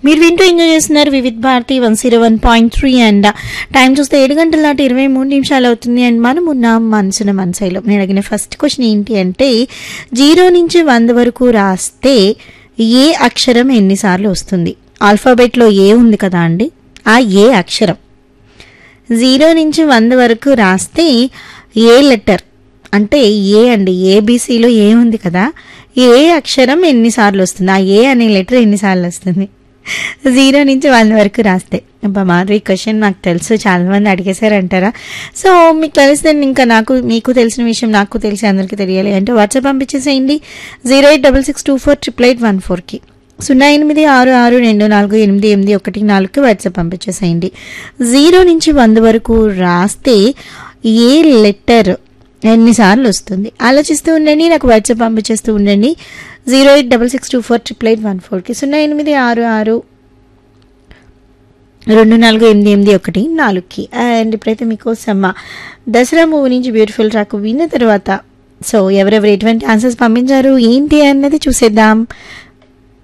మీరు వింటూ ఎంజాయ్ చేస్తున్నారు Vividh Bharati one zero one point three and time చూస్తే ఏడు గంటల నాటి ఇరవై మూడు నిమిషాలు అవుతుంది అండ్ మనం ఉన్నాం మనసున మనసైలో నేను అడిగిన ఫస్ట్ క్వశ్చన్ ఏంటి అంటే జీరో నుంచి వంద వరకు రాస్తే ఏ అక్షరం ఎన్నిసార్లు వస్తుంది ఆల్ఫాబెట్లో ఏ ఉంది కదా అండి ఆ ఏ అక్షరం జీరో నుంచి వంద వరకు రాస్తే ఏ లెటర్ అంటే ఏ అండి ఏబీసీలో ఏ ఉంది కదా ఏ అక్షరం ఎన్నిసార్లు వస్తుంది ఆ ఏ అనే లెటర్ ఎన్నిసార్లు వస్తుంది జీరో నుంచి వంద వరకు రాస్తే అబ్బా మాధవి క్వశ్చన్ నాకు తెలుసు చాలా మంది అడిగేశారంటారా సో మీకు తెలిస్తే ఇంకా నాకు మీకు తెలిసిన విషయం నాకు తెలిసి అందరికీ తెలియాలి అంటే వాట్సాప్ పంపించేసేయండి zero eight double six two four triple eight one ఫోర్కి సున్నా ఎనిమిది ఆరు ఆరు రెండు నాలుగు ఎనిమిది ఎనిమిది ఒకటి నాలుగుకి వాట్సాప్ పంపించేసేయండి జీరో నుంచి వంద వరకు రాస్తే ఏ లెటర్ ఎన్నిసార్లు వస్తుంది ఆలోచిస్తూ ఉండండి నాకు వాట్సాప్ పంపించేస్తూ ఉండండి zero eight double six two four triple eight one ఫోర్కి సున్నా ఎనిమిది ఆరు ఆరు రెండు నాలుగు ఎనిమిది ఎనిమిది ఒకటి నాలుగుకి అండ్ ఇప్పుడైతే మీకోసం దసరా మూవీ నుంచి బ్యూటిఫుల్ ట్రాక్ విన్న తర్వాత సో ఎవరెవరు ఎటువంటి ఆన్సర్స్ పంపించారు ఏంటి అన్నది చూసేద్దాం